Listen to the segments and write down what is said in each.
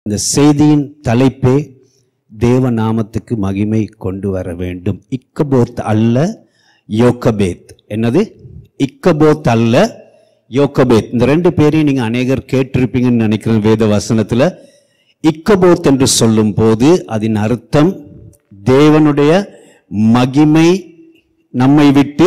இந்த செய்தியின் தலைப்பே தேவ நாமத்துக்கு மகிமை கொண்டு வர வேண்டும் இக்கபோத் அல்ல யோக்கபேத் என்னது இக்கபோத் அல்ல யோக்கபேத் இந்த ரெண்டு பேரையும் நீங்க அநேகர் கேட்டிருப்பீங்கன்னு நினைக்கிறேன் வேத வசனத்துல இக்கபோத் என்று சொல்லும் போது அதன் அர்த்தம் தேவனுடைய மகிமை நம்மை விட்டு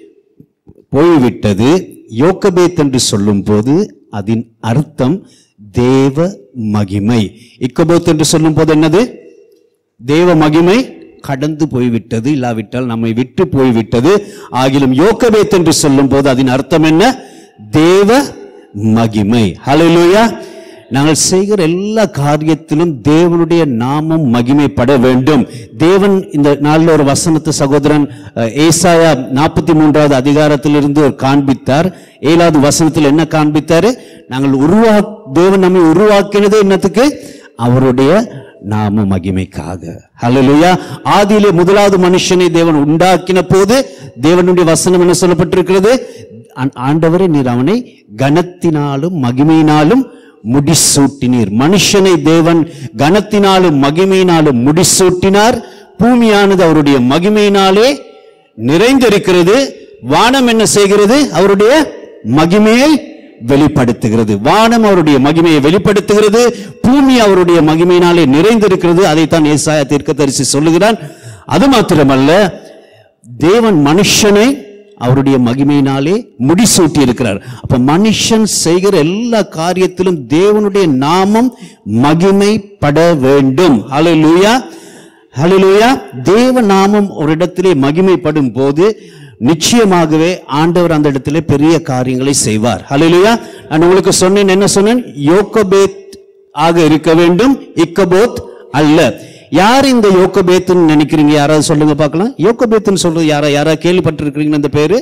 போய்விட்டது யோக்கபேத் என்று சொல்லும்போது அதன் அர்த்தம் தேவ மகிமை இக்கபோத் என்று சொல்லும் போது என்னது தேவ மகிமை கடந்து போய்விட்டது இல்லாவிட்டால் நம்மை விட்டு போய்விட்டது ஆகிலும் யோக்கபேத் என்று சொல்லும் போது அதன் அர்த்தம் என்ன தேவ மகிமை ஹalleluya நாங்கள் செய்கிற எல்லா காரியத்திலும் தேவனுடைய நாமம் மகிமைப்பட வேண்டும் தேவன் இந்த நாளில் ஒரு வசனத்து சகோதரன் அஹ், ஏசாயா நாற்பத்தி மூன்றாவது அதிகாரத்திலிருந்து ஒரு காண்பித்தார் ஏழாவது வசனத்தில் என்ன காண்பித்தாரு நாங்கள் உருவா தேவன் நம்மை உருவாக்கினது என்னத்துக்கு அவருடைய நாம மகிமைக்காக ஹalleluya ஆதியிலே முதலாவது மனுஷனை தேவன் உண்டாக்கின போது தேவனுடைய வசனம் என்ன சொல்லப்பட்டிருக்கிறது ஆ- ஆண்டவரே நீர் அவனை கனத்தினாலும் மகிமையினாலும் முடிசூட்டினீர் மனுஷனை தேவன் கனத்தினாலும் மகிமையினாலும் முடிசூட்டினார் பூமியானது அவருடைய மகிமையினாலே நிறைந்திருக்கிறது வானம் என்ன செய்கிறது அவருடைய மகிமையை வெளிப்படுத்துகிறது வானம் அவருடைய மகிமையை வெளிப்படுத்துகிறது பூமி அவருடைய மகிமையினாலே நிறைந்திருக்கிறது அதைத்தான் ஏசாயா தீர்க்கதரிசி சொல்லுகிறான் அது மாத்திரமல்ல தேவன் மனுஷனை அவருடைய மகிமையினாலே முடிசூட்டி இருக்கிறார் அப்ப மனுஷன் செய்கிற எல்லா காரியத்திலும் தேவனுடைய நாமம் மகிமைப்பட வேண்டும் ஹalleluya ஹalleluya தேவ நாமம் ஒரு இடத்திலே மகிமைப்படும் போது நிச்சயமாகவே ஆண்டவர் அந்த இடத்திலே பெரிய காரியங்களை செய்வார் ஹalleluya நான் உங்களுக்கு சொன்னேன் என்ன சொன்னேன் யோக்கபேத் ஆக இருக்க வேண்டும் இக்கபோத் அல்ல யார் இந்த யோக்கபேத்துன்னு நினைக்கிறீங்க யாராவது சொல்லுங்க பார்க்கலாம் யோக்கபேத்துன்னு சொல்றது யாரா யாரா கேள்விப்பட்டிருக்கிறீங்க அந்த பேரு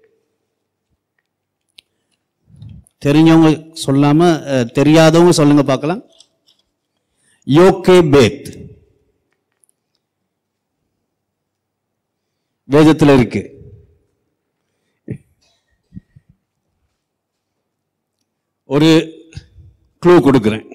தெரிஞ்சவங்க சொல்லாம அஹ், தெரியாதவங்க சொல்லுங்க பார்க்கலாம் யோகேபேத் வேதத்துல இருக்கு ஒரு க்ளூ கொடுக்கிறேன்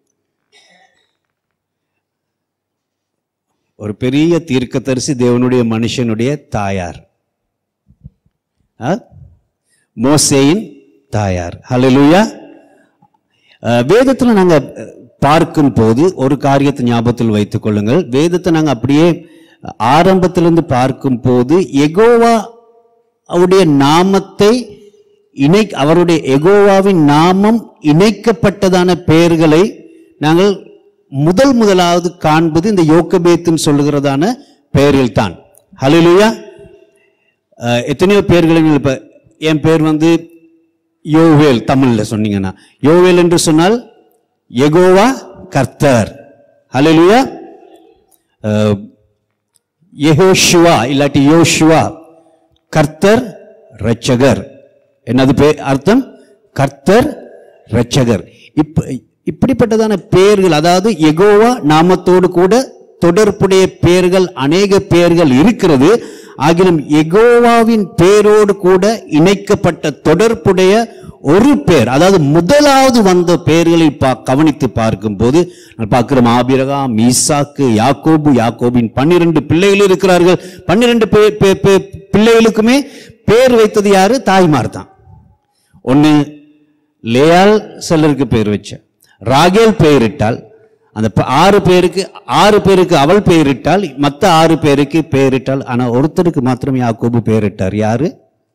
ஒரு பெரிய தீர்க்கதரிசி தேவனுடைய மனுஷனுடைய தாயார் ஆ? மோசேயின் தாயார் ஹalleluya அஹ், வேதத்துல நாங்க அஹ், பார்க்கும் போது ஒரு காரியத்தை ஞாபகத்தில் வைத்துக் கொள்ளுங்கள் வேதத்தை நாங்க அப்படியே ஆரம்பத்திலிருந்து பார்க்கும் போது எகோவா அவருடைய நாமத்தை இணை அவருடைய எகோவாவின் நாமம் இணைக்கப்பட்டதான பெயர்களை நாங்கள் முதல் முதலாவது காண்பது இந்த யோக்கபேத்துன்னு சொல்லுகிறதான பெயரில் தான் ஹalleluya அஹ், எத்தனையோ பேர்களை நீங்கள் இப்ப என் பேர் வந்து யோவேல் தமிழ்ல சொன்னீங்கன்னா யோவேல் என்று சொன்னால் எகோவா கர்த்தர் ஹalleluya அஹ், யெகோஷுவா இல்லாட்டி யோஷுவா கர்த்தர் இரட்சகர் என்னது பே அர்த்தம் கர்த்தர் இரட்சகர் இப்ப இப்படிப்பட்டதான பெயர்கள் அதாவது எகோவா நாமத்தோடு கூட தொடர்புடைய பெயர்கள் அநேக பெயர்கள் இருக்கிறது ஆகிலும் எகோவாவின் பேரோடு கூட இணைக்கப்பட்ட தொடர்புடைய ஒரு பேர் அதாவது முதலாவது வந்த பெயர்களை பா கவனித்து பார்க்கும்போது நான் பார்க்கிறோம் ஆபிரகாம் ஈசாக்கு யாக்கோபு யாக்கோபின் பன்னிரண்டு பிள்ளைகள் இருக்கிறார்கள் பன்னிரண்டு பே- பே- பே- பிள்ளைகளுக்குமே பேர் வைத்தது யாரு தாய்மார் தான் ஒன்று லேயால் சிலருக்கு பேர் வச்ச ராகேல் பெயரிட்டால் அந்த ப- ஆறு பேருக்கு ஆறு பேருக்கு அவள் பெயரிட்டால் மற்ற ஆறு பேருக்கு பெயரிட்டால் ஆனா ஒருத்தருக்கு மாத்திரம் யாக்கோபு பெயரிட்டார் யாரு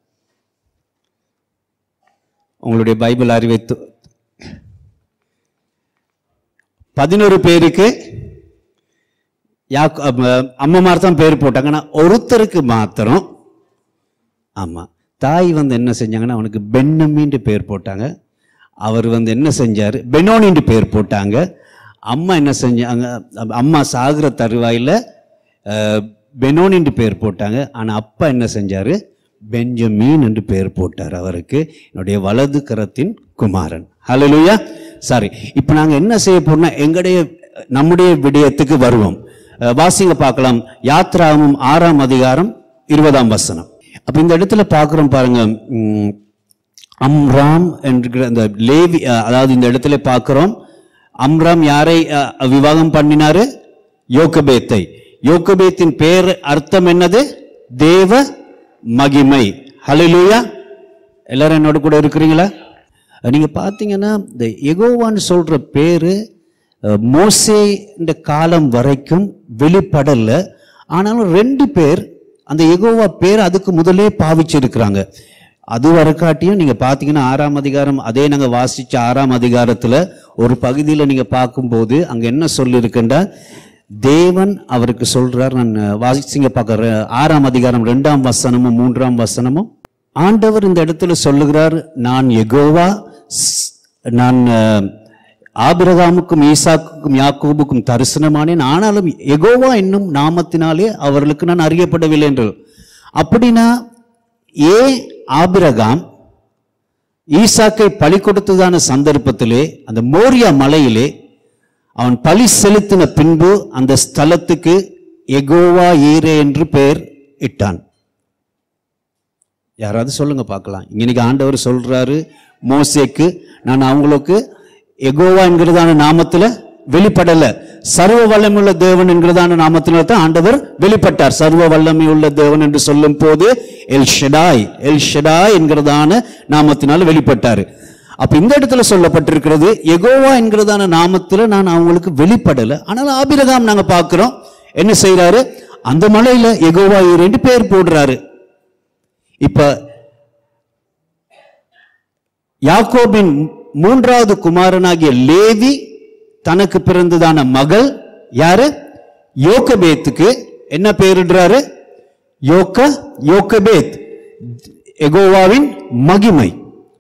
உங்களுடைய பைபிள் அறிவை து- பதினோரு பேருக்கு யாக்கோ அம்ம- அம்மமார் தான் பேர் போட்டாங்க ஆனா ஒருத்தருக்கு மாத்திரம் ஆமா தாய் வந்து என்ன செஞ்சாங்கன்னா அவனுக்கு பென்னமின்னு பேர் போட்டாங்க அவர் வந்து என்ன செஞ்சார் பெனோனின்னு பேர் போட்டாங்க அம்மா என்ன செஞ்சாங்க அம்மா சாகுற தருவாயில் பெனோனின்னு பேர் போட்டாங்க ஆனா அப்பா என்ன செஞ்சாரு பெஞ்சமீன் என்று பேர் போட்டார் அவருக்கு என்னுடைய வலது கரத்தின் குமாரன் ஹalleluya சாரி இப்போ நாங்க என்ன செய்ய போறோம்னா எங்களுடைய நம்முடைய விடயத்துக்கு வருவோம் அஹ், வாசிங்க பார்க்கலாம் யாத்ராகமம் ஆறாம் அதிகாரம் இருபதாம் வசனம் அப்ப இந்த இடத்துல பார்க்குறோம் பாருங்க ம், அம்ராம் என்கிற அந்த லேவி அஹ், அதாவது இந்த இடத்துல பார்க்குறோம் அம்ராம் யாரை அஹ், விவாகம் பண்ணினாரு யோகபேத்தை யோகபேத்தின் பேர் அர்த்தம் என்னது தேவ மகிமை ஹalleluya எல்லாரும் என்னோட கூட இருக்கிறீங்களா நீங்க பார்த்தீங்கன்னா இந்த எகோவான்னு சொல்ற பேரு அஹ், மோசே இந்த காலம் வரைக்கும் வெளிப்படல ஆனாலும் ரெண்டு பேர் அந்த எகோவா பேர் அதுக்கு முதலே பாவிச்சிருக்கிறாங்க அது வரக்காட்டியும் நீங்க பார்த்தீங்கன்னா ஆறாம் அதிகாரம் அதே நாங்க வாசிச்ச ஆறாம் அதிகாரத்துல ஒரு பகுதியில நீங்க பார்க்கும்போது அங்க என்ன சொல்லியிருக்கின்றா தேவன் அவருக்கு சொல்றார் நான் வாசிங்க பார்க்க ஆறாம் அதிகாரம் ரெண்டாம் வசனமும் மூன்றாம் வசனமும் ஆண்டவர் இந்த இடத்துல சொல்லுகிறார் நான் எகோவா ஸ்- நான் அஹ், ஆபிரகாமுக்கும் ஈசாக்குக்கும் யாக்கோபுக்கும் தரிசனமானேன் ஆனாலும் எகோவா என்னும் நாமத்தினாலே அவர்களுக்கு நான் அறியப்படவில்லை என்று அப்படின்னா ஏ ஆபிரகாம் ஈசாக்கை பலி கொடுத்ததான சந்தர்ப்பத்திலே அந்த மோரியா மலையிலே அவன் பலி செலுத்தின பின்பு அந்த ஸ்தலத்துக்கு எகோவா ஈரே என்று பெயர் இட்டான் யாராவது சொல்லுங்க பார்க்கலாம் இன்னைக்கு ஆண்டவர் சொல்றாரு மோசேக்கு நான் அவங்களுக்கு எகோவா என்கிறதான நாமத்துல வெளிப்படல சர்வ வல்லமையுள்ள தேவன் என்கிறதான நாமத்தினால தான் ஆண்டவர் வெளிப்பட்டார் சர்வ வல்லமையுள்ள தேவன் என்று சொல்லும் போது எல் ஷெடாய் எல் ஷெடாய் என்கிறதான நாமத்தினால வெளிப்பட்டாரு அப்ப இந்த இடத்துல சொல்லப்பட்டிருக்கிறது எகோவா என்கிறதான நாமத்துல நான் அவங்களுக்கு வெளிப்படல ஆனால் ஆபிரகாம் நாங்க பார்க்கிறோம் என்ன செய்றாரு அந்த மலையில எகோவா ரெண்டு பேர் போடுறாரு இப்ப யாக்கோபின் மூன்றாவது குமாரனாகிய லேவி தனக்கு பிறந்ததான மகள் யாரு யோகபேத்துக்கு என்ன பேரிடுறாரு யோக்க யோகபேத் எகோவாவின் மகிமை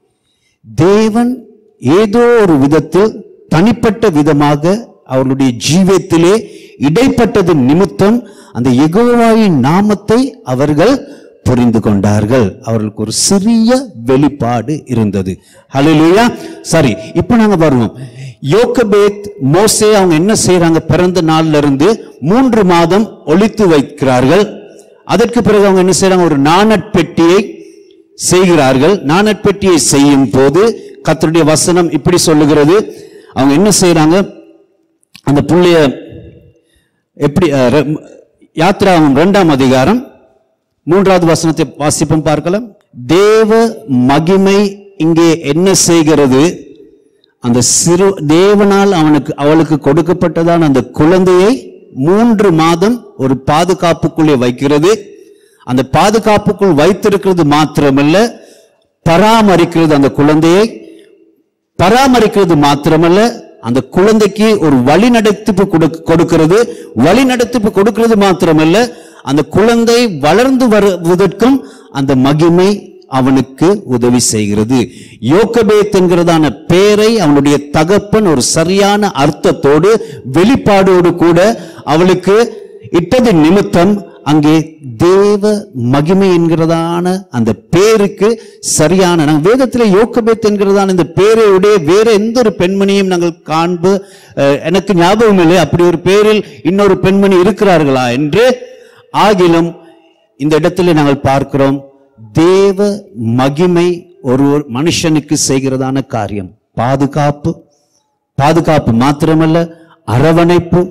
தேவன் ஏதோ ஒரு விதத்தில் தனிப்பட்ட விதமாக அவர்களுடைய ஜீவியத்திலே இடைப்பட்டது நிமித்தம் அந்த எகோவாவின் நாமத்தை அவர்கள் புரிந்து கொண்டார்கள் அவர்களுக்கு ஒரு சிறிய வெளிப்பாடு இருந்தது ஹalleluya சரி இப்போ நாங்க வருவோம் யோகபேத் மோசே அவங்க என்ன செய்றாங்க பிறந்த நாள்ல இருந்து மூன்று மாதம் ஒளித்து வைக்கிறார்கள் அதற்கு பிறகு அவங்க என்ன செய்றாங்க ஒரு நாணற்பெட்டியை செய்கிறார்கள் நாணற்பெட்டியை செய்யும் போது கர்த்தருடைய வசனம் இப்படி சொல்லுகிறது அவங்க என்ன செய்றாங்க அந்த புள்ளைய எப்படி அஹ், ரெ- யாத்திராகமம் இரண்டாம் அதிகாரம் மூன்றாவது வசனத்தை வாசிப்போம் பார்க்கலாம் தேவ மகிமை இங்கே என்ன செய்கிறது அந்த சிறு தேவனால் அவனுக்கு அவளுக்கு கொடுக்கப்பட்டதான அந்த குழந்தையை மூன்று மாதம் ஒரு பாதுகாப்புக்குள்ளே வைக்கிறது அந்த பாதுகாப்புக்குள் வைத்திருக்கிறது மாத்திரமல்ல பராமரிக்கிறது அந்த குழந்தையை பராமரிக்கிறது மாத்திரமல்ல அந்த குழந்தைக்கு ஒரு வழிநடத்திப்பு கொடுக்க- கொடுக்கிறது வழிநடத்திப்பு கொடுக்கிறது மாத்திரமல்ல அந்த குழந்தை வளர்ந்து வருவதற்கும் அந்த மகிமை அவனுக்கு உதவி செய்கிறது யோகபேத் என்கிறதான பெயரை அவனுடைய தகப்பன் ஒரு சரியான அர்த்தத்தோடு வெளிப்பாடோடு கூட அவளுக்கு இட்டது நிமித்தம் அங்கே தேவ மகிமை என்கிறதான அந்த பேருக்கு சரியான நாங்கள் வேதத்தில் யோகபேத் என்கிறதான இந்த பேரையுடைய வேற எந்த ஒரு பெண்மணியும் நாங்கள் காண்பு அஹ், எனக்கு ஞாபகம் இல்லை அப்படி ஒரு பேரில் இன்னொரு பெண்மணி இருக்கிறார்களா என்று ஆகிலும் இந்த இடத்துல நாங்கள் பார்க்கிறோம் தேவ மகிமை ஒரு ஒரு மனுஷனுக்கு செய்கிறதான காரியம் பாதுகாப்பு பாதுகாப்பு மாத்திரமல்ல அரவணைப்பு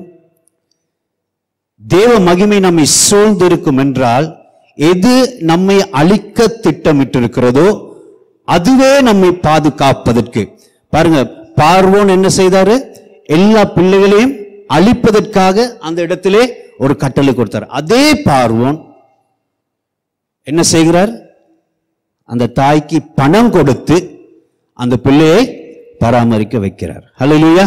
தேவ மகிமை நம்மை சூழ்ந்திருக்கும் என்றால் எது நம்மை அழிக்க திட்டமிட்டிருக்கிறதோ அதுவே நம்மை பாதுகாப்பதற்கு பாருங்க பார்வோன் என்ன செய்தாரு எல்லா பிள்ளைகளையும் அழிப்பதற்காக அந்த இடத்திலே ஒரு கட்டளை கொடுத்தார் அதே பார்வோன் என்ன செய்கிறார் அந்த தாய்க்கு பணம் கொடுத்து அந்த பிள்ளையை பராமரிக்க வைக்கிறார் ஹalleluya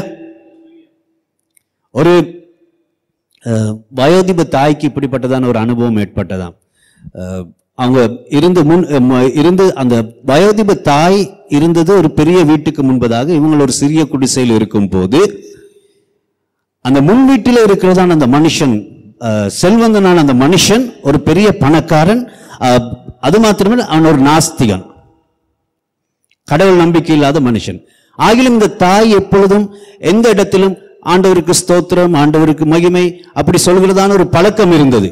ஒரு அஹ், வயோதிப தாய்க்கு இப்படிப்பட்டதான ஒரு அனுபவம் ஏற்பட்டதாம் அஹ், அவங்க இருந்து முன் அஹ், ம- இருந்து அந்த வயோதிப தாய் இருந்தது ஒரு பெரிய வீட்டுக்கு முன்பதாக இவங்க ஒரு சிறிய குடிசையில் இருக்கும் போது அந்த முன் வீட்டில் இருக்கிறதான அந்த மனுஷன் அஹ், செல்வந்தனான அந்த மனுஷன் ஒரு பெரிய பணக்காரன் அஹ், அது மாத்திரமே அவன் ஒரு நாஸ்திகன் கடவுள் நம்பிக்கை இல்லாத மனுஷன் ஆகிலும் இந்த தாய் எப்பொழுதும் எந்த இடத்திலும் ஆண்டவருக்கு ஸ்தோத்திரம் ஆண்டவருக்கு மகிமை அப்படி சொல்கிறதான ஒரு பழக்கம் இருந்தது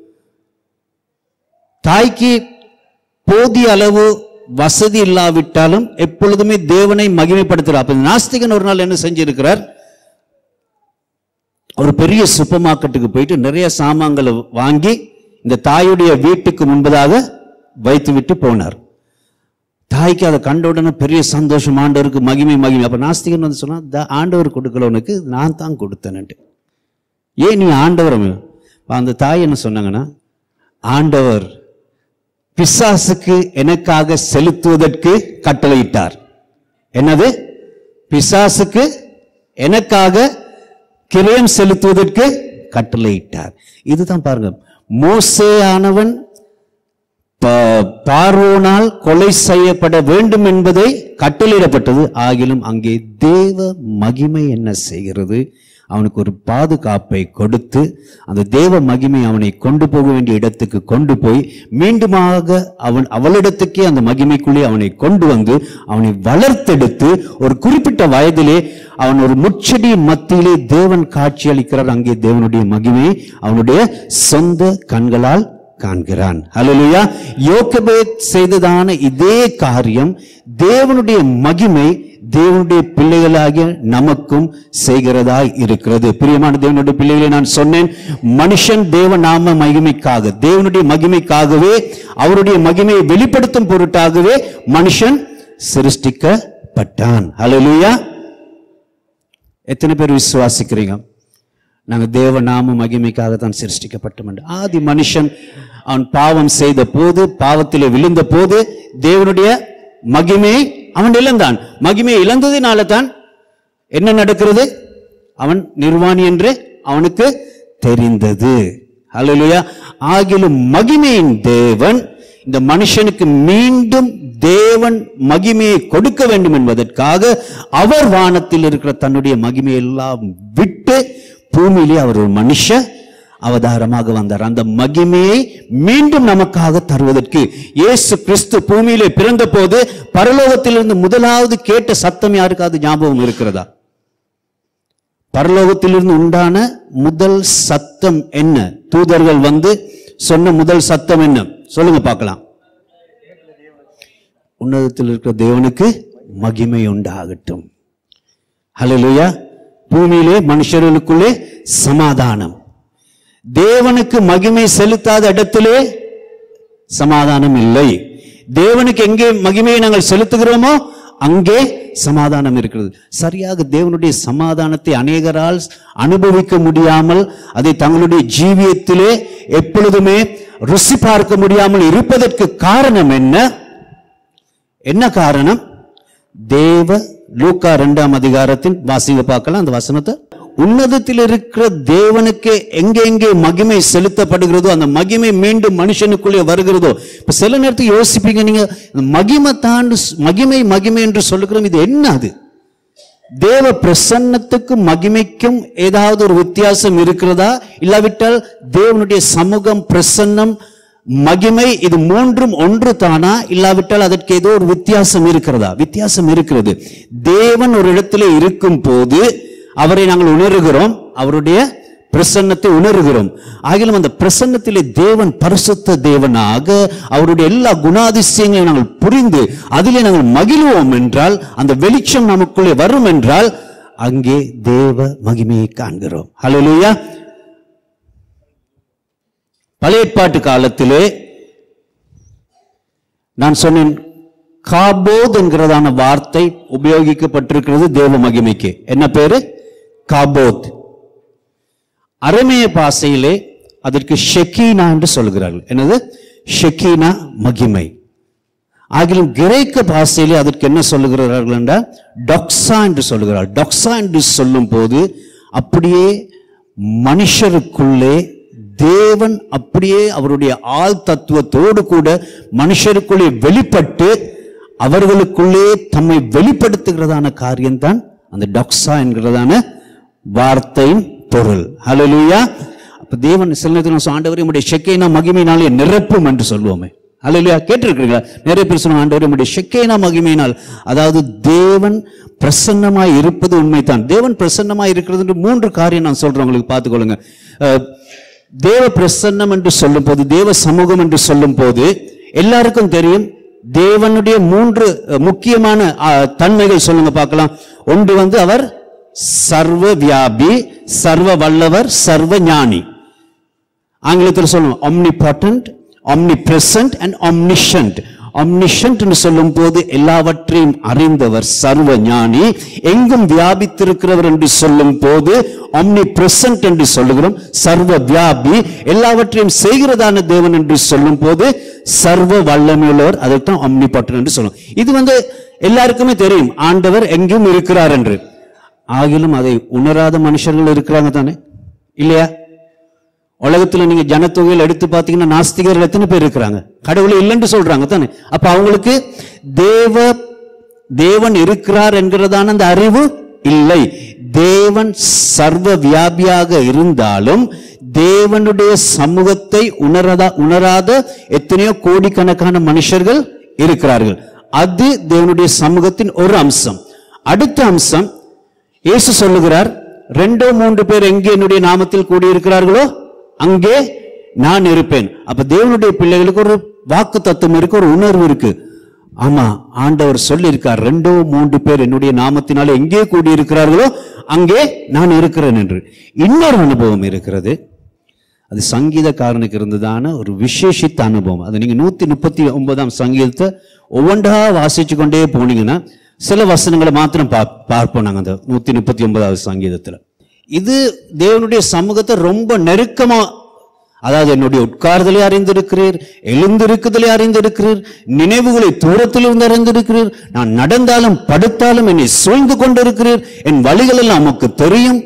தாய்க்கு போதிய அளவு வசதி இல்லாவிட்டாலும் எப்பொழுதுமே தேவனை மகிமைப்படுத்துகிறார் அப்ப இந்த நாஸ்திகன் ஒரு நாள் என்ன செஞ்சிருக்கிறார் ஒரு பெரிய சூப்பர் மார்க்கெட்டுக்கு போயிட்டு நிறைய சாமான்களை வாங்கி இந்த தாயுடைய வீட்டுக்கு முன்பதாக வைத்து விட்டு போனார் தாய்க்கு அதை கண்ட உடனே பெரிய சந்தோஷம் ஆண்டவருக்கு மகிமை மகிமை அப்ப நாஸ்திகன் வந்து சொன்னா "தா- ஆண்டவர் கொடுக்கல உனக்கு நான் தான் கொடுத்தேன்ட்டு ஏன் நீ ஆண்டவர் அந்த தாய் என்ன சொன்னாங்கன்னா ஆண்டவர் பிசாசுக்கு எனக்காக செலுத்துவதற்கு கட்டளையிட்டார் என்னது பிசாசுக்கு எனக்காக கிரயம் செலுத்துவதற்கு கட்டளையிட்டார் இதுதான் பாருங்க மோசேயானவன் ப- பார்வோனால் கொலை செய்யப்பட வேண்டும் என்பதை கட்டளையிடப்பட்டது ஆகிலும் அங்கே தேவ மகிமை என்ன செய்கிறது அவனுக்கு ஒரு பாதுகாப்பை கொடுத்து அந்த தேவ மகிமை அவனை கொண்டு போக வேண்டிய இடத்துக்கு கொண்டு போய் மீண்டுமாக அவன் அவளிடத்துக்கே அந்த மகிமைக்குள்ளே அவனை கொண்டு வந்து அவனை வளர்த்தெடுத்து ஒரு குறிப்பிட்ட வயதிலே அவன் ஒரு முச்செடியின் மத்தியிலே தேவன் காட்சி அளிக்கிறார் அங்கே தேவனுடைய மகிமை அவனுடைய சொந்த கண்களால் காண்கிறான் ஹalleluya யோகபேத் செய்ததான இதே காரியம் தேவனுடைய மகிமை தேவனுடைய பிள்ளைகளாகிய நமக்கும் செய்கிறதாய் இருக்கிறது பிரியமான தேவனுடைய பிள்ளைகளை நான் சொன்னேன் மனுஷன் தேவ நாம மகிமைக்காக தேவனுடைய மகிமைக்காகவே அவருடைய மகிமையை வெளிப்படுத்தும் பொருட்டாகவே மனுஷன் சிருஷ்டிக்கப்பட்டான் ஹalleluya எத்தனை பேர் விசுவாசிக்கிறீங்க நாங்கள் தேவ நாம மகிமைக்காக தான் சிருஷ்டிக்கப்பட்டோம் என்று ஆதி மனுஷன் அவன் பாவம் செய்த போது பாவத்திலே விழுந்த போது தேவனுடைய மகிமையை அவன் இழந்தான் மகிமையை இழந்ததினால தான் என்ன நடக்கிறது அவன் நிர்வாணி என்று அவனுக்கு தெரிந்தது ஹalleluya ஆகிலும் மகிமையின் தேவன் இந்த மனுஷனுக்கு மீண்டும் தேவன் மகிமையை கொடுக்க வேண்டும் என்பதற்காக அவர் வானத்தில் இருக்கிற தன்னுடைய மகிமையை எல்லாம் விட்டு பூமியிலே அவர் ஒரு மனுஷ அவதாரமாக வந்தார் அந்த மகிமையை மீண்டும் நமக்காக தருவதற்கு இயேசு கிறிஸ்து பூமியிலே பிறந்த போது பரலோகத்திலிருந்து முதலாவது கேட்ட சத்தம் யாருக்காவது ஞாபகம் இருக்கிறதா பரலோகத்திலிருந்து உண்டான முதல் சத்தம் என்ன தூதர்கள் வந்து சொன்ன முதல் சத்தம் என்ன சொல்லுங்க பார்க்கலாம் உன்னதத்தில் இருக்கிற தேவனுக்கு மகிமை உண்டாகட்டும் ஹalleluya பூமியிலே மனுஷர்களுக்குள்ளே சமாதானம் தேவனுக்கு மகிமை செலுத்தாத இடத்திலே சமாதானம் இல்லை தேவனுக்கு எங்கே மகிமையை நாங்கள் செலுத்துகிறோமோ அங்கே சமாதானம் இருக்கிறது சரியாக தேவனுடைய சமாதானத்தை அநேகரால் அனுபவிக்க முடியாமல் அதை தங்களுடைய ஜீவியத்திலே எப்பொழுதுமே ருசி பார்க்க முடியாமல் இருப்பதற்கு காரணம் என்ன என்ன காரணம் தேவ லூக்கா இரண்டாம் அதிகாரத்தின் வாசிங்க பார்க்கலாம் அந்த வசனத்தை உன்னதத்தில் இருக்கிற தேவனுக்கு எங்கெங்கே மகிமை செலுத்தப்படுகிறதோ அந்த மகிமை மீண்டும் மனுஷனுக்குள்ளே வருகிறதோ இப்ப சில நேரத்துக்கு யோசிப்பீங்க நீங்க இந்த மகிமை தாண்டு மகிமை மகிமை என்று சொல்லுகிறோம் இது என்ன அது தேவ பிரசன்னத்துக்கும் மகிமைக்கும் ஏதாவது ஒரு வித்தியாசம் இருக்கிறதா இல்லாவிட்டால் தேவனுடைய சமூகம் பிரசன்னம் மகிமை இது மூன்றும் ஒன்று தானா இல்லாவிட்டால் அதற்கு ஏதோ ஒரு வித்தியாசம் இருக்கிறதா வித்தியாசம் இருக்கிறது தேவன் ஒரு இடத்திலே இருக்கும் போது அவரை நாங்கள் உணர்கிறோம் அவருடைய பிரசன்னத்தை உணர்கிறோம் ஆகிலும் அந்த பிரசன்னத்திலே தேவன் பரிசுத்த தேவனாக அவருடைய எல்லா குணாதிசயங்களையும் நாங்கள் புரிந்து அதிலே நாங்கள் மகிழ்வோம் என்றால் அந்த வெளிச்சம் நமக்குள்ளே வரும் என்றால் அங்கே தேவ மகிமையை காண்கிறோம் ஹalleluya பழைய ஏற்பாட்டு காலத்திலே நான் சொன்னேன் காபோத் என்கிறதான வார்த்தை உபயோகிக்கப்பட்டிருக்கிறது தேவ மகிமைக்கு என்ன பேரு காபோத் அரமேய பாசையிலே அதற்கு ஷெக்கீனா என்று சொல்கிறார்கள் என்னது ஷெக்கீனா மகிமை ஆகிலும் கிரேக்க பாஷையிலே அதற்கு என்ன சொல்லுகிறார்கள் என்றால் டொக்ஸா என்று சொல்லுகிறார் டொக்ஸா என்று சொல்லும் போது அப்படியே மனுஷருக்குள்ளே தேவன் அப்படியே அவருடைய ஆள் தத்துவத்தோடு கூட மனுஷருக்குள்ளே வெளிப்பட்டு அவர்களுக்குள்ளே தம்மை வெளிப்படுத்துகிறதான காரியம்தான் அந்த டொக்ஸா என்கிறதான வார்த்தையின் பொருள் ஹalleluya அப்ப தேவன் சில நேரத்தில் நான் ஆண்டவரே உம்முடைய ஷெக்கேனா மகிமையினாலே நிரப்பும் என்று சொல்லுவோமே ஹalleluya கேட்டிருக்கிறீங்களா நிறைய பேர் சொன்னாங்க ஆண்டவரே உம்முடைய ஷெக்கேனா மகிமையினால் அதாவது தேவன் பிரசன்னமாய் இருப்பது உண்மைதான் தேவன் பிரசன்னமாய் இருக்கிறது என்று மூன்று காரியம் நான் சொல்றேன் உங்களுக்கு பார்த்துக்கொள்ளுங்க அஹ், தேவ பிரசன்னம் என்று சொல்லும் போது தேவ சமூகம் என்று சொல்லும் போது எல்லாருக்கும் தெரியும் தேவனுடைய மூன்று அஹ், முக்கியமான அஹ், தன்மைகள் சொல்லுங்க பார்க்கலாம் ஒன்று வந்து அவர் சர்வ வியாபி சர்வ வல்லவர் சர்வ ஞானி ஆங்கிலத்தில் சொல்லணும் omnipotent omnipresent and omniscient omniscient ன்னு சொல்லும் போது எல்லாவற்றையும் அறிந்தவர் சர்வ ஞானி எங்கும் வியாபித்திருக்கிறவர் என்று சொல்லும் போது omnipresent என்று சொல்லுகிறோம் சர்வ வியாபி எல்லாவற்றையும் செய்கிறதான தேவன் என்று சொல்லும் போது சர்வ வல்லமையுள்ளவர் அதைத்தான் omnipotent என்று சொல்லும் இது வந்து எல்லாருக்குமே தெரியும் ஆண்டவர் எங்கும் இருக்கிறார் என்று ஆகிலும் அதை உணராத மனுஷர்கள் இருக்கிறாங்க தானே இல்லையா உலகத்துல நீங்க ஜனத்தொகையில் எடுத்து பார்த்தீங்கன்னா நாஸ்திகர்கள் எத்தனை பேர் இருக்கிறாங்க கடவுளே இல்லைன்னு சொல்றாங்க தானே அப்ப அவங்களுக்கு தேவ தேவன் இருக்கிறார் என்கிறதான அந்த அறிவு இல்லை தேவன் சர்வ வியாபியாக இருந்தாலும் தேவனுடைய சமூகத்தை உணரதா உணராத எத்தனையோ கோடிக்கணக்கான மனுஷர்கள் இருக்கிறார்கள் அது தேவனுடைய சமூகத்தின் ஒரு அம்சம் அடுத்த அம்சம் இயேசு சொல்லுகிறார் ரெண்டோ மூன்று பேர் எங்கே என்னுடைய நாமத்தில் கூடியிருக்கிறார்களோ அங்கே நான் இருப்பேன் அப்ப தேவனுடைய பிள்ளைகளுக்கு ஒரு வாக்கு தத்துவம் இருக்கு ஒரு உணர்வு இருக்கு ஆமா ஆண்டவர் சொல்லியிருக்கார் ரெண்டோ மூன்று பேர் என்னுடைய நாமத்தினால எங்கே கூடியிருக்கிறார்களோ அங்கே நான் இருக்கிறேன் என்று இன்னொரு அனுபவம் இருக்கிறது அது சங்கீதக்காரனுக்கு இருந்ததான ஒரு விசேஷித்த அனுபவம் அது நீங்க நூத்தி முப்பத்தி ஒன்பதாம் சங்கீதத்தை ஒவ்வொன்றா வாசிச்சு கொண்டே போனீங்கன்னா சில வசனங்களை மாத்திரம் பா பார்ப்போம் நாங்க அந்த நூத்தி முப்பத்தி ஒன்பதாவது சங்கீதத்துல இது தேவனுடைய சமூகத்தை ரொம்ப நெருக்கமா அதாவது என்னுடைய உட்கார்தலை அறிந்திருக்கிறீர் எழுந்திருக்குதலை அறிந்திருக்கிறீர் நினைவுகளை தூரத்திலிருந்து அறிந்திருக்கிறீர் நான் நடந்தாலும் படுத்தாலும் என்னை சூழ்ந்து கொண்டிருக்கிறீர் என் வழிகள் எல்லாம் உமக்கு தெரியும்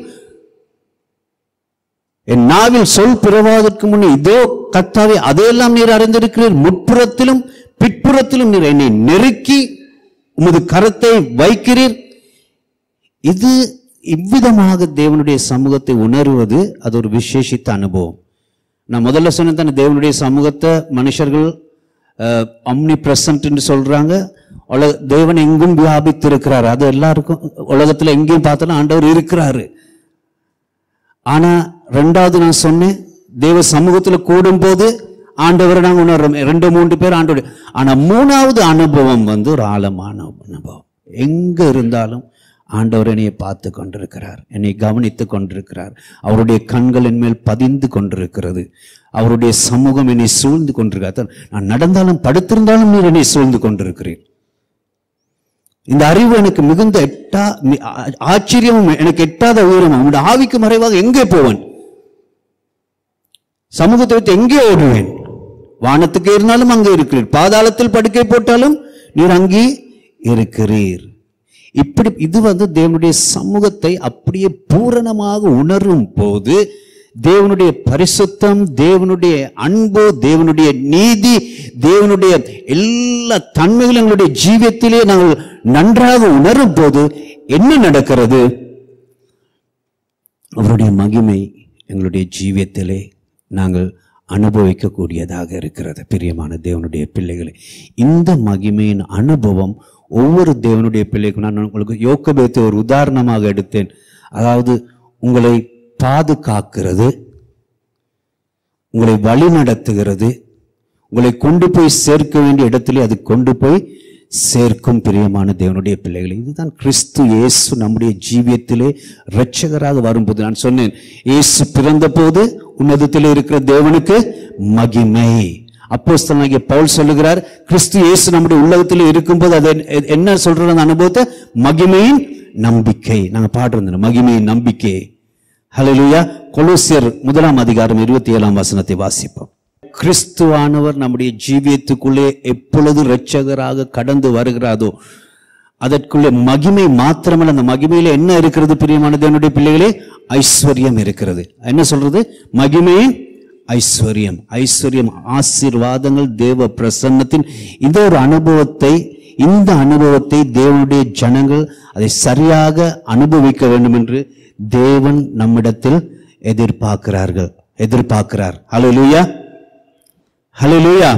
என் நாவில் சொல் பிறவாதற்கு முன்னே இதோ கத்தாவே அதையெல்லாம் நீர் அறிந்திருக்கிறீர் முற்புறத்திலும் பிற்புறத்திலும் நீர் என்னை நெருக்கி உமது கரத்தை வைக்கிறீர் இது இவ்விதமாக தேவனுடைய சமூகத்தை உணர்வது அது ஒரு விசேஷித்த அனுபவம் நான் முதல்ல சொன்ன தானே தேவனுடைய சமூகத்தை மனுஷர்கள் அம்னி பிரசன்ட்னு சொல்றாங்க உலக தேவன் எங்கும் வியாபித்திருக்கிறார் அது எல்லாருக்கும் உலகத்துல எங்கேயும் பார்த்தாலும் ஆண்டவர் இருக்கிறாரு ஆனா ரெண்டாவது நான் சொன்னேன் தேவ சமூகத்துல கூடும்போது ஆண்டவரை நாங்க உணர்றோம் ரெண்டு மூன்று பேர் ஆண்டவர் ஆனா மூணாவது அனுபவம் வந்து ஒரு ஆழமான அனுபவம் எங்க இருந்தாலும் ஆண்டவர் என்னைய பார்த்து கொண்டிருக்கிறார் என்னை கவனித்து கொண்டிருக்கிறார் அவருடைய கண்கள் என் மேல் பதிந்து கொண்டிருக்கிறது அவருடைய சமூகம் என்னை சூழ்ந்து கொண்டிருக்கிறார் நான் நடந்தாலும் படுத்திருந்தாலும் நீர் என்னை சூழ்ந்து கொண்டிருக்கிறீர் இந்த அறிவு எனக்கு மிகுந்த எட்டா மி- ஆ- ஆச்சரியமும் எனக்கு எட்டாத உயரமும் உங்களுடைய ஆவிக்கு மறைவாக எங்கே போவேன் சமூகத்தை விட்டு எங்கே ஓடுவேன் வானத்துக்கு இருந்தாலும் அங்கே இருக்கிறீர் பாதாளத்தில் படுக்கை போட்டாலும் நீர் அங்கே இருக்கிறீர் இப்படி இது வந்து தேவனுடைய சமூகத்தை அப்படியே பூரணமாக உணரும் போது தேவனுடைய பரிசுத்தம் தேவனுடைய அன்பு தேவனுடைய நீதி தேவனுடைய எல்லா தன்மைகளும் எங்களுடைய ஜீவியத்திலே நாங்கள் நன்றாக உணரும் போது என்ன நடக்கிறது அவருடைய மகிமை எங்களுடைய ஜீவியத்திலே நாங்கள் அனுபவிக்கக்கூடியதாக இருக்கிறது பிரியமான தேவனுடைய பிள்ளைகளே இந்த மகிமையின் அனுபவம் ஒவ்வொரு தேவனுடைய பிள்ளைக்கும் நான் உங்களுக்கு யோக்கபேத்தை ஒரு உதாரணமாக எடுத்தேன் அதாவது உங்களை பாதுகாக்கிறது உங்களை வழி நடத்துகிறது உங்களை கொண்டு போய் சேர்க்க வேண்டிய இடத்திலே அது கொண்டு போய் சேர்க்கும் பிரியமான தேவனுடைய பிள்ளைகளை இதுதான் கிறிஸ்து இயேசு நம்முடைய ஜீவியத்திலே இரட்சகராக வரும்போது நான் சொன்னேன் இயேசு பிறந்த போது உன்னதத்திலே இருக்கிற தேவனுக்கு மகிமை அப்போஸ்தலனாகிய பவுல் சொல்லுகிறார் கிறிஸ்து இயேசு நம்முடைய உள்ளகத்திலே இருக்கும்போது அது என்ன- என்ன சொல்ற அந்த அனுபவத்தை மகிமையின் நம்பிக்கை நாங்க பாடுறோம் மகிமையின் நம்பிக்கை ஹalleluya கொலோசியர் முதலாம் அதிகாரம் இருபத்தி ஏழாம் வசனத்தை வாசிப்போம் கிறிஸ்துவானவர் நம்முடைய ஜீவியத்துக்குள்ளே எப்பொழுது இரட்சகராக கடந்து வருகிறாரோ அதற்குள்ளே மகிமை மாத்திரமல்ல அந்த மகிமையில என்ன இருக்கிறது பிரியமான தேவனுடைய பிள்ளைகளே ஐஸ்வர்யம் இருக்கிறது என்ன சொல்றது மகிமையின் ஐஸ்வர்யம் ஐஸ்வர்யம் ஆசீர்வாதங்கள் தேவ பிரசன்னத்தின் இந்த ஒரு அனுபவத்தை இந்த அனுபவத்தை தேவனுடைய ஜனங்கள் அதை சரியாக அனுபவிக்க வேண்டும் என்று தேவன் நம்மிடத்தில் எதிர்பார்க்கிறார்கள் எதிர்பார்க்கிறார் ஹalleluya ஹalleluya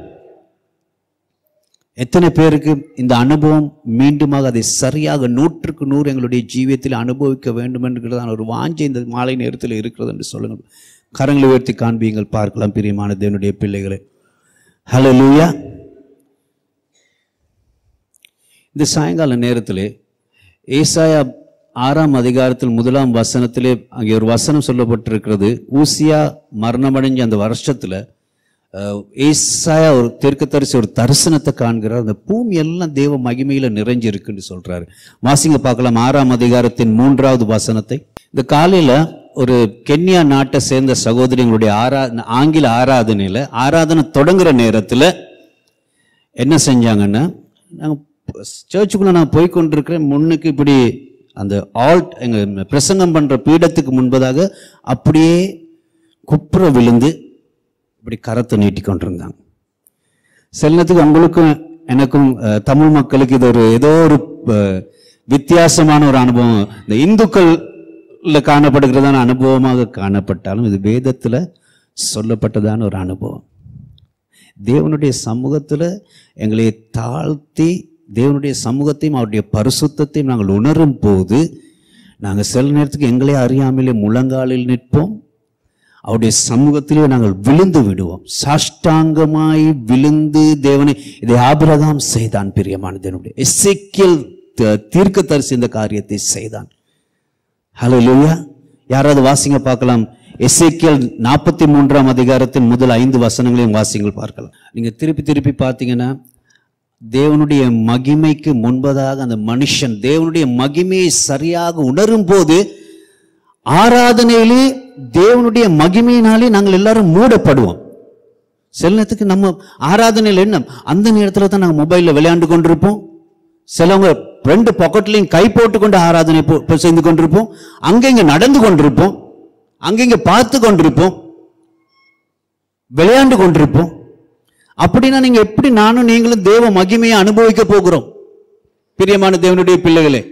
எத்தனை பேருக்கு இந்த அனுபவம் மீண்டுமாக அதை சரியாக நூற்றுக்கு நூறு எங்களுடைய ஜீவியத்தில் அனுபவிக்க வேண்டும் என்கிறதான ஒரு வாஞ்சை இந்த மாலை நேரத்தில் இருக்கிறது என்று சொல்லுங்கள் கரங்களை உயர்த்தி காண்பியுங்கள் பார்க்கலாம் பிரியமான தேவனுடைய பிள்ளைகளை ஹalleluya இந்த சாயங்கால நேரத்தில் ஏசாயா ஆறாம் அதிகாரத்தில் முதலாம் வசனத்திலே அங்கே ஒரு வசனம் சொல்லப்பட்டிருக்கிறது ஊசியா மரணமடைஞ்ச அந்த வருஷத்துல அஹ், ஏசாயா ஒரு தீர்க்கதரிசி ஒரு தரிசனத்தை காண்கிறார் அந்த பூமி எல்லாம் தேவ மகிமையில நிறைஞ்சு இருக்குன்னு சொல்றாரு வாசிங்க பார்க்கலாம் ஆறாம் அதிகாரத்தின் மூன்றாவது வசனத்தை இந்த காலையில ஒரு கென்யா நாட்டை சேர்ந்த சகோதரிகளுடைய ஆரா ஆங்கில ஆராதனையில ஆராதனை தொடங்குற நேரத்துல என்ன செஞ்சாங்கன்னா நாங்கள் சர்ச்சுக்குள்ள நான் போய் கொண்டிருக்கிறேன் முன்னுக்கு இப்படி அந்த ஆல்ட் எங்க பிரசங்கம் பண்ற பீடத்துக்கு முன்பதாக அப்படியே குப்புற விழுந்து இப்படி கரத்தை நீட்டி கொண்டிருந்தாங்க சில நேரத்துக்கு உங்களுக்கும் எனக்கும் அஹ், தமிழ் மக்களுக்கு இது ஒரு ஏதோ ஒரு அஹ், வித்தியாசமான ஒரு அனுபவம் இந்த இந்துக்கள்ல காணப்படுகிறதான அனுபவமாக காணப்பட்டாலும் இது வேதத்துல சொல்லப்பட்டதான ஒரு அனுபவம் தேவனுடைய சமூகத்துல எங்களை தாழ்த்தி தேவனுடைய சமூகத்தையும் அவருடைய பரிசுத்தத்தையும் நாங்கள் உணரும் போது நாங்கள் சில நேரத்துக்கு எங்களை அறியாமலே முழங்காலில் நிற்போம் அவருடைய சமூகத்திலே நாங்கள் விழுந்து விடுவோம் சாஷ்டாங்கமாய் விழுந்து தேவனை இதை ஆபிரகாம் செய்தான் பிரியமான தேவனுடைய எசேக்கியேல் த- தீர்க்கதரிசி இந்த காரியத்தை செய்தான் ஹலோ லூயா யாராவது வாசிங்க பார்க்கலாம் எசேக்கியல் நாற்பத்தி மூன்றாம் அதிகாரத்தின் முதல் ஐந்து வசனங்களையும் வாசிங்கள் பார்க்கலாம் நீங்க திருப்பி திருப்பி பார்த்தீங்கன்னா தேவனுடைய மகிமைக்கு முன்பதாக அந்த மனுஷன் தேவனுடைய மகிமையை சரியாக உணரும் போது ஆராதனையிலே தேவனுடைய மகிமையினாலே நாங்கள் எல்லாரும் மூடப்படுவோம் சில நேரத்துக்கு நம்ம ஆராதனையில் என்ன அந்த நேரத்தில் தான் நாங்கள் மொபைலில் விளையாண்டு கொண்டிருப்போம் சிலவங்க ரெண்டு பாக்கெட்லையும் கை போட்டுக்கொண்டு ஆராதனை போ- போ- செய்து கொண்டிருப்போம் அங்கங்க நடந்து கொண்டிருப்போம் அங்கங்க பார்த்து கொண்டிருப்போம் விளையாண்டு கொண்டிருப்போம் அப்படின்னா நீங்க எப்படி நானும் நீங்களும் தேவ மகிமையை அனுபவிக்க போகிறோம் பிரியமான தேவனுடைய பிள்ளைகளே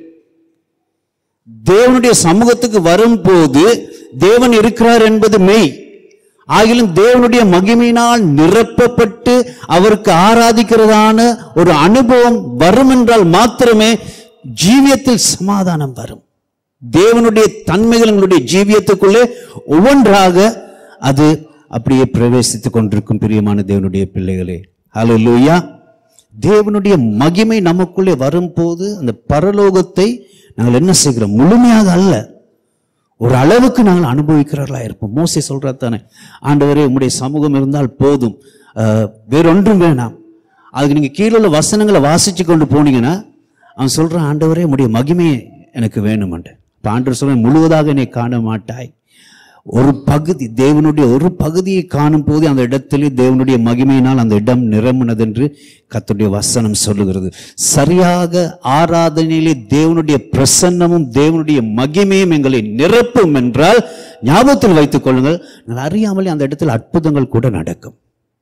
தேவனுடைய சமூகத்துக்கு வரும்போது தேவன் இருக்கிறார் என்பது மெய் ஆகிலும் தேவனுடைய மகிமையினால் நிரப்பப்பட்டு அவருக்கு ஆராதிக்கிறதான ஒரு அனுபவம் வரும் என்றால் மாத்திரமே ஜீவியத்தில் சமாதானம் வரும் தேவனுடைய தன்மைகள் உங்களுடைய ஜீவியத்துக்குள்ளே ஒவ்வொன்றாக அது அப்படியே பிரவேசித்துக் கொண்டிருக்கும் பிரியமான தேவனுடைய பிள்ளைகளே ஹalleluya தேவனுடைய மகிமை நமக்குள்ளே வரும்போது அந்த பரலோகத்தை நாங்கள் என்ன செய்கிறோம் முழுமையாக அல்ல ஒரு அளவுக்கு நாங்கள் அனுபவிக்கிறவர்களா இருப்போம் மோசே சொல்றா தானே ஆண்டவரே உம்முடைய சமூகம் இருந்தால் போதும் அஹ், வேறொன்றும் வேணாம் அதுக்கு நீங்க கீழே உள்ள வசனங்களை வாசிச்சு கொண்டு போனீங்கன்னா அவன் சொல்றான் ஆண்டவரே உம்முடைய மகிமையை எனக்கு வேணுமண்டு இப்போ ஆண்டவர் சொல்ற முழுவதாக என்னை காண மாட்டாய் ஒரு பகுதி தேவனுடைய ஒரு பகுதியை காணும் போது அந்த இடத்திலே தேவனுடைய மகிமையினால் அந்த இடம் நிரம்பினது என்று கர்த்தருடைய வசனம் சொல்லுகிறது சரியாக ஆராதனையிலே தேவனுடைய பிரசன்னமும் தேவனுடைய மகிமையும் எங்களை நிரப்பும் என்றால் ஞாபகத்தில் வைத்துக் கொள்ளுங்கள் நீங்கள் அறியாமலே அந்த இடத்தில் அற்புதங்கள் கூட நடக்கும்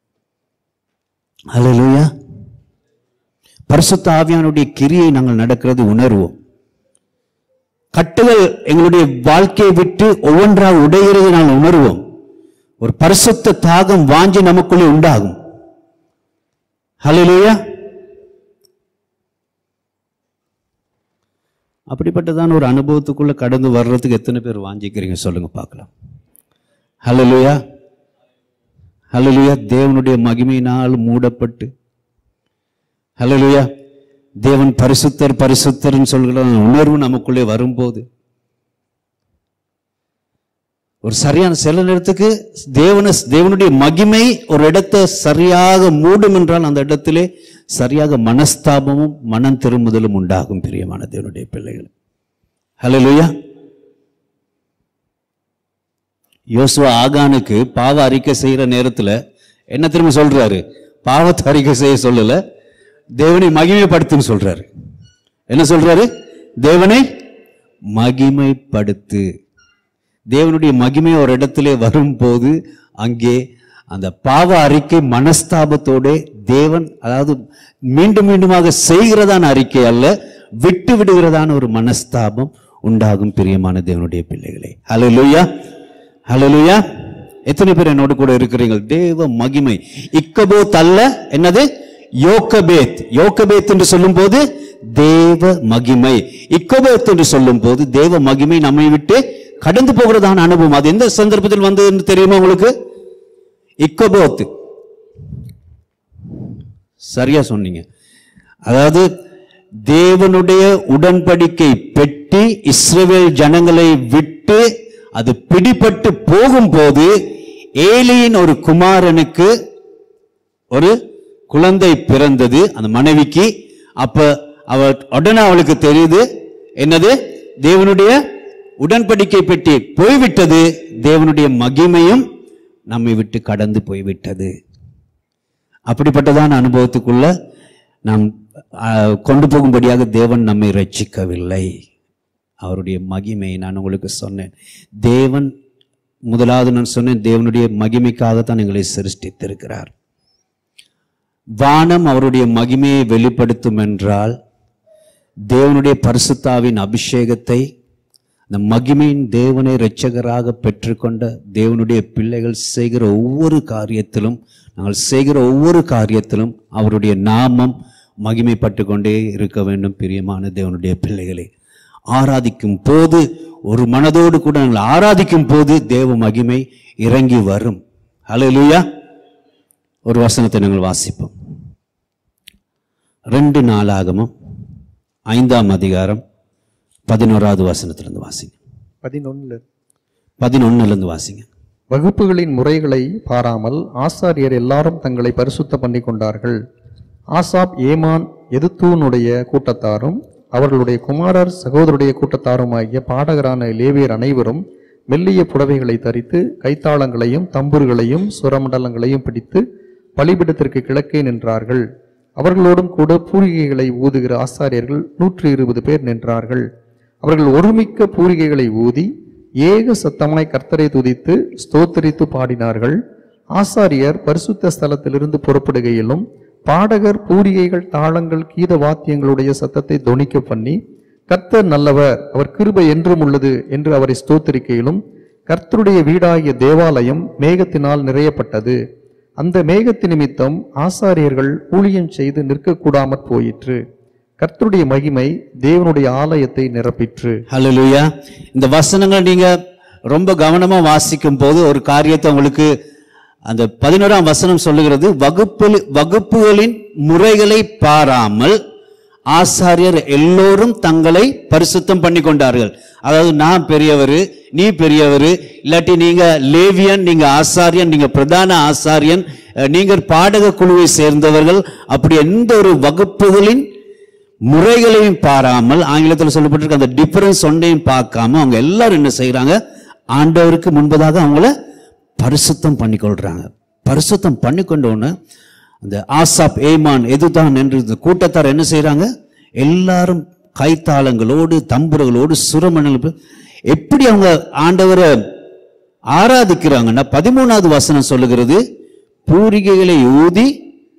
அல்லேலூயா பரிசுத்த ஆவியானுடைய கிரியை நாங்கள் நடக்கிறது உணர்வோம் கட்டுகள் எங்களுடைய வாழ்க்கையை விட்டு ஒவ்வொன்றாக உடைகிறதை நாங்கள் உணர்வோம் ஒரு பரிசுத்த தாகம் வாஞ்சி நமக்குள்ளே உண்டாகும் ஹalleluya அப்படிப்பட்டதான ஒரு அனுபவத்துக்குள்ள கடந்து வர்றதுக்கு எத்தனை பேர் வாஞ்சிக்கிறீங்க சொல்லுங்க பார்க்கலாம் ஹalleluya ஹalleluya தேவனுடைய மகிமையினால் மூடப்பட்டு ஹalleluya தேவன் பரிசுத்தர் பரிசுத்தர்னு சொல்கிற அந்த உணர்வு நமக்குள்ளே வரும்போது ஒரு சரியான சில நேரத்துக்கு தேவன தேவனுடைய மகிமை ஒரு இடத்தை சரியாக மூடும் என்றால் அந்த இடத்திலே சரியாக மனஸ்தாபமும் மனம் திரும்புதலும் உண்டாகும் பிரியமான தேவனுடைய பிள்ளைகள் ஹalleluya யோசுவா ஆகானுக்கு பாவ அறிக்கை செய்யற நேரத்துல என்ன திரும்ப சொல்றாரு பாவத்தை அறிக்கை செய்ய சொல்லல தேவனை மகிமைப்படுத்துன்னு சொல்றாரு என்ன சொல்றாரு தேவனை மகிமைப்படுத்து தேவனுடைய மகிமை ஒரு இடத்திலே வரும்போது அங்கே அந்த பாவ அறிக்கை மனஸ்தாபத்தோட தேவன் அதாவது மீண்டும் மீண்டுமாக செய்கிறதான அறிக்கை அல்ல விட்டு விடுகிறதான ஒரு மனஸ்தாபம் உண்டாகும் பிரியமான தேவனுடைய பிள்ளைகளே ஹalleluya ஹalleluya எத்தனை பேர் என்னோடு கூட இருக்கிறீர்கள் தேவ மகிமை இக்கபோத் அல்ல என்னது யோக்கபேத் யோக்கபேத் என்று சொல்லும்போது தேவ மகிமை இக்கபோத் என்று சொல்லும்போது தேவ மகிமை நம்மை விட்டு கடந்து போகிறதான அனுபவம் அது எந்த சந்தர்ப்பத்தில் வந்ததுன்னு தெரியுமா உங்களுக்கு இக்கபோத் சரியா சொன்னீங்க அதாவது தேவனுடைய உடன்படிக்கை பெட்டி இஸ்ரவேல் ஜனங்களை விட்டு அது பிடிபட்டு போகும்போது ஏலியின் ஒரு குமாரனுக்கு ஒரு குழந்தை பிறந்தது அந்த மனைவிக்கு அப்ப அவ உடனே அவளுக்கு தெரியுது என்னது தேவனுடைய உடன்படிக்கை பெட்டி போய்விட்டது தேவனுடைய மகிமையும் நம்மை விட்டு கடந்து போய்விட்டது அப்படிப்பட்டதான அனுபவத்துக்குள்ள நாம் ஆ, கொண்டு போகும்படியாக தேவன் நம்மை ரட்சிக்கவில்லை அவருடைய மகிமை நான் உங்களுக்கு சொன்னேன் தேவன் முதலாவது நான் சொன்னேன் தேவனுடைய மகிமைக்காகத்தான் எங்களை சிருஷ்டித்திருக்கிறார் வானம் அவருடைய மகிமையை வெளிப்படுத்தும் என்றால் தேவனுடைய பரிசுத்தாவின் அபிஷேகத்தை அந்த மகிமையின் தேவனை இரட்சகராக பெற்றுக்கொண்ட தேவனுடைய பிள்ளைகள் செய்கிற ஒவ்வொரு காரியத்திலும் நாங்கள் செய்கிற ஒவ்வொரு காரியத்திலும் அவருடைய நாமம் மகிமைப்பட்டு கொண்டே இருக்க வேண்டும் பிரியமான தேவனுடைய பிள்ளைகளே ஆராதிக்கும் போது ஒரு மனதோடு கூட நாங்கள் ஆராதிக்கும் போது தேவ மகிமை இறங்கி வரும் ஹalleluya ஒரு வசனத்தை நாங்கள் வாசிப்போம் ரெண்டு நாளாகமும் ஐந்தாம் அதிகாரம் பதினோராவது வசனத்திலிருந்து வாசிங்க பதினொன்னுல பதினொன்னுலேருந்து வாசிங்க வகுப்புகளின் முறைகளை பாராமல் ஆசாரியர் எல்லாரும் தங்களை பரிசுத்த பண்ணி கொண்டார்கள் ஆசாப் ஏமான் எதுத்தூனுடைய கூட்டத்தாரும் அவர்களுடைய குமாரர் சகோதரருடைய கூட்டத்தாருமாகிய பாடகரான லேவியர் அனைவரும் மெல்லிய புடவைகளை தரித்து கைத்தாளங்களையும் தம்புர்களையும் சுரமண்டலங்களையும் பிடித்து பலிபிடத்திற்கு கிழக்கே நின்றார்கள் அவர்களோடும் கூட பூரிகைகளை ஊதுகிற ஆசாரியர்கள் நூற்றி இருபது பேர் நின்றார்கள் அவர்கள் ஒருமிக்க பூரிகைகளை ஊதி ஏக சத்தமாய் கர்த்தரை துதித்து ஸ்தோத்தரித்து பாடினார்கள் ஆசாரியர் பரிசுத்த ஸ்தலத்திலிருந்து புறப்படுகையிலும் பாடகர் பூரிகைகள் தாளங்கள் கீத வாத்தியங்களுடைய சத்தத்தை தொனிக்க பண்ணி கர்த்தர் நல்லவர் அவர் கிருபை என்றும் உள்ளது என்று அவரை ஸ்தோத்திரிக்கையிலும் கர்த்தருடைய வீடாகிய தேவாலயம் மேகத்தினால் நிறையப்பட்டது அந்த மேகத்து நிமித்தம் ஆசாரியர்கள் ஊழியம் செய்து நிற்கக்கூடாமற் போயிற்று கர்த்தருடைய மகிமை தேவனுடைய ஆலயத்தை நிரப்பிற்று ஹalleluya இந்த வசனங்களை நீங்க ரொம்ப கவனமா வாசிக்கும் போது ஒரு காரியத்தை உங்களுக்கு அந்த பதினோராம் வசனம் சொல்லுகிறது வகுப்பு வகுப்புகளின் முறைகளை பாராமல் ஆசாரியர் எல்லோரும் தங்களை பரிசுத்தம் பண்ணி கொண்டார்கள் அதாவது நான் பெரியவர் நீ பெரியவர் இல்லாட்டி நீங்க லேவியன் நீங்க ஆசாரியன் நீங்க பிரதான ஆசாரியன் அஹ், நீங்கள் பாடக குழுவை சேர்ந்தவர்கள் அப்படி எந்த ஒரு வகுப்புகளின் முறைகளையும் பாராமல் ஆங்கிலத்தில் சொல்லப்பட்டிருக்க அந்த டிஃபரன்ஸ் ஒன்றையும் பார்க்காம அவங்க எல்லாரும் என்ன செய்றாங்க ஆண்டவருக்கு முன்பதாக அவங்கள பரிசுத்தம் பண்ணிக்கொள்றாங்க பரிசுத்தம் பண்ணிக்கொண்டோன்னு அந்த ஆசாப் ஏமான் எதுதான் என்று இந்த கூட்டத்தார் என்ன செய்றாங்க எல்லாரும் கைத்தாளங்களோடு தம்புர்களோடு சுரமணல் எப்படி அவங்க ஆண்டவரை ஆராதிக்கிறாங்கன்னா பதிமூணாவது வசனம் சொல்லுகிறது பூரிகைகளை ஊதி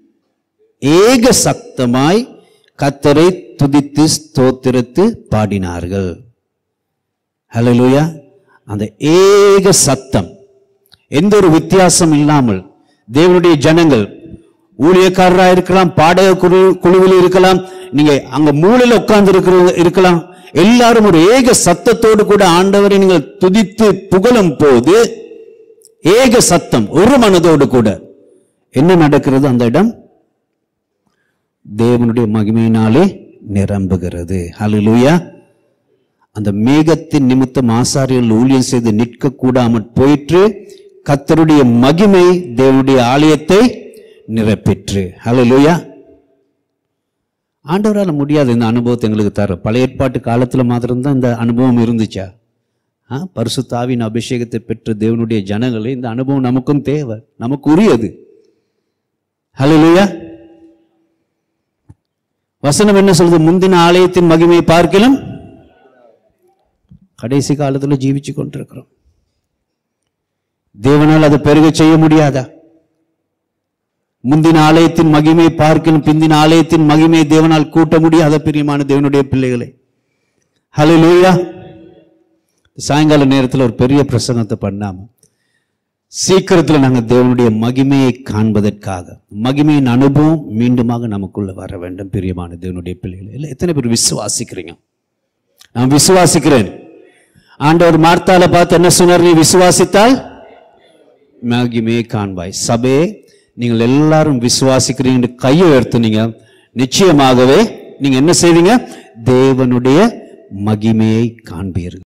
ஏக சக்தமாய் கத்தரை துதித்து ஸ்தோத்திரத்து பாடினார்கள் ஹalleluya அந்த ஏக சத்தம் எந்த ஒரு வித்தியாசம் இல்லாமல் தேவனுடைய ஜனங்கள் ஊழியக்காரராக இருக்கலாம் பாடக குழு குழுவில் இருக்கலாம் நீங்க அங்க மூலையில உட்கார்ந்து இருக்கிற இருக்கலாம் எல்லாரும் ஒரு ஏக சத்தத்தோடு கூட ஆண்டவரை நீங்கள் துதித்து புகழும் போது ஏக சத்தம் ஒரு மனதோடு கூட என்ன நடக்கிறது அந்த இடம் தேவனுடைய மகிமையினாலே நிரம்புகிறது ஹalleluya அந்த மேகத்தின் நிமித்தம் ஆசாரியர்கள் ஊழியம் செய்து நிற்க கூடாமற் போயிற்று கத்தருடைய மகிமை தேவனுடைய ஆலயத்தை நிரப்பிற்று ஹalleluya ஆண்டவரால் முடியாது இந்த அனுபவத்தை எங்களுக்கு தர பழைய ஏற்பாட்டு காலத்துல மாத்திரம்தான் இந்த அனுபவம் இருந்துச்சா ஆ, பரிசுத்தாவின் அபிஷேகத்தை பெற்ற தேவனுடைய ஜனங்களே இந்த அனுபவம் நமக்கும் தேவை நமக்கு உரியது ஹalleluya வசனம் என்ன சொல்றது முந்தின ஆலயத்தின் மகிமையை பார்க்கிலும் கடைசி காலத்துல ஜீவிச்சு கொண்டிருக்கிறோம் தேவனால் அதை பெருக செய்ய முடியாதா முந்தின ஆலயத்தின் மகிமையை பார்க்கிலும் பிந்தின ஆலயத்தின் மகிமையை தேவனால் கூட்ட முடியாத பிரியமான தேவனுடைய பிள்ளைகளை ஹalleluya சாயங்கால நேரத்தில் ஒரு பெரிய பிரசங்கத்தை பண்ணாம சீக்கிரத்தில் நாங்கள் தேவனுடைய மகிமையை காண்பதற்காக மகிமையின் அனுபவம் மீண்டுமாக நமக்குள்ள வர வேண்டும் பிரியமான தேவனுடைய பிள்ளைகளை இல்லை எத்தனை பேர் விசுவாசிக்கிறீங்க நான் விசுவாசிக்கிறேன் ஆண்டவர் மார்த்தால பார்த்து என்ன சொன்னார் நீ விசுவாசித்தால் மகிமையை காண்பாய் சபையே நீங்கள் எல்லாரும் விசுவாசிக்கிறீங்க கையை உயர்த்துனீங்க நிச்சயமாகவே நீங்க என்ன செய்வீங்க தேவனுடைய மகிமையை காண்பீர்கள்